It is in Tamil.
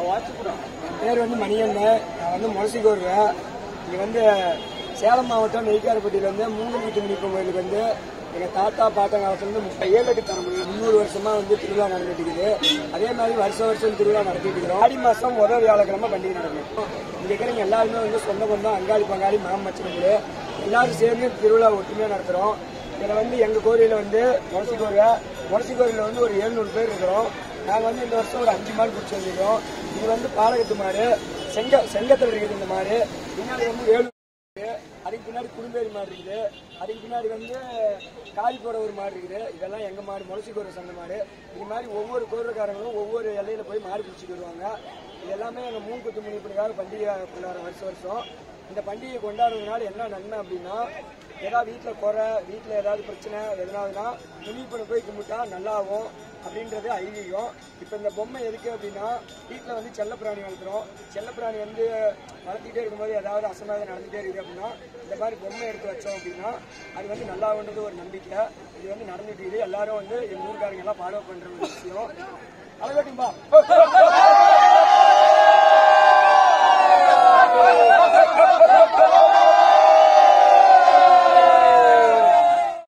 என் பேர் வந்து மணியண்ணன் நான் வந்து முரசிக்கு வருவேன் இங்கே வந்து சேலம் மாவட்டம் நெய்க்காரப்பட்டியில வந்து மூணு வீட்டு மீட்பு கோயிலுக்கு வந்து எங்க தாத்தா பாட்டன் காலத்துல இருந்து முப்பது ஏழுக்கு தலைமுறை முந்நூறு வருஷமா வந்து திருவிழா நடந்துட்டு இருக்குது அதே மாதிரி வருஷம் வருஷம் திருவிழா நடத்திட்டு இருக்கிறோம் ஆடி மாசம் முதல் வியாழக்கிழமை பண்டிகை நடக்கும் இங்க இருக்கிறவங்க எல்லாருமே வந்து சொந்த பந்தம் அங்காளி பங்காளி மாமச்சனங்களே எல்லாரும் சேர்ந்து திருவிழா ஒற்றுமையா நடத்துறோம் இதுல வந்து எங்க கோயிலில் வந்து முரசி கோயில் முரசி கோயிலில் வந்து ஒரு எழுநூறு பேர் இருக்கிறோம் நாங்கள் வந்து இந்த வருஷம் ஒரு அஞ்சு மாடு பிடிச்சி வந்திருக்கோம் இது வந்து பாலகத்து மாடு செங்க செங்கத்தில் இருக்குது இந்த மாடு பின்னாடி வந்து ஏழு இருக்குது. அதுக்கு பின்னாடி குடும்பேரி மாடு இருக்குது அதுக்கு பின்னாடி வந்து காலிப்போட ஒரு மாடு இருக்குது இதெல்லாம் எங்க மாடு முளசி கோர சந்த மாடு இது மாதிரி ஒவ்வொரு கோயிலுக்காரங்களும் ஒவ்வொரு எல்லையில போய் மாடு பிடிச்சிட்டு வருவாங்க இது எல்லாமே எங்க மூணு குத்து முனிப்புக்காக பண்டிகை கொண்டாடுற வருஷம் வருஷம் இந்த பண்டிகை கொண்டாடுறதுனால என்ன நன்மை அப்படின்னா ஏதாவது வீட்டில் குறை வீட்டில் ஏதாவது பிரச்சனை எதனாவதுனா முனிப்பனை போய் கும்பிட்டா நல்லாகும் அப்படின்றது ஐதீகம் இப்போ இந்த பொம்மை எதுக்கு அப்படின்னா வீட்டில் வந்து செல்லப்பிராணி வளர்க்குறோம் செல்லப்பிராணி வந்து வளர்த்திட்டே இருக்கும்போது ஏதாவது அசம்பாவிதம் நடந்துகிட்டே இருக்குது அப்படின்னா இந்த மாதிரி பொம்மை எடுத்து வச்சோம் அப்படின்னா அது வந்து நல்லாகுன்றது ஒரு நம்பிக்கை இது வந்து நடந்துட்டு இருக்குது எல்லாரும் வந்து எங்கள் ஊருக்காரங்க எல்லாம் ஃபாலோ பண்ணுற ஒரு விஷயம் அழகட்டும்பா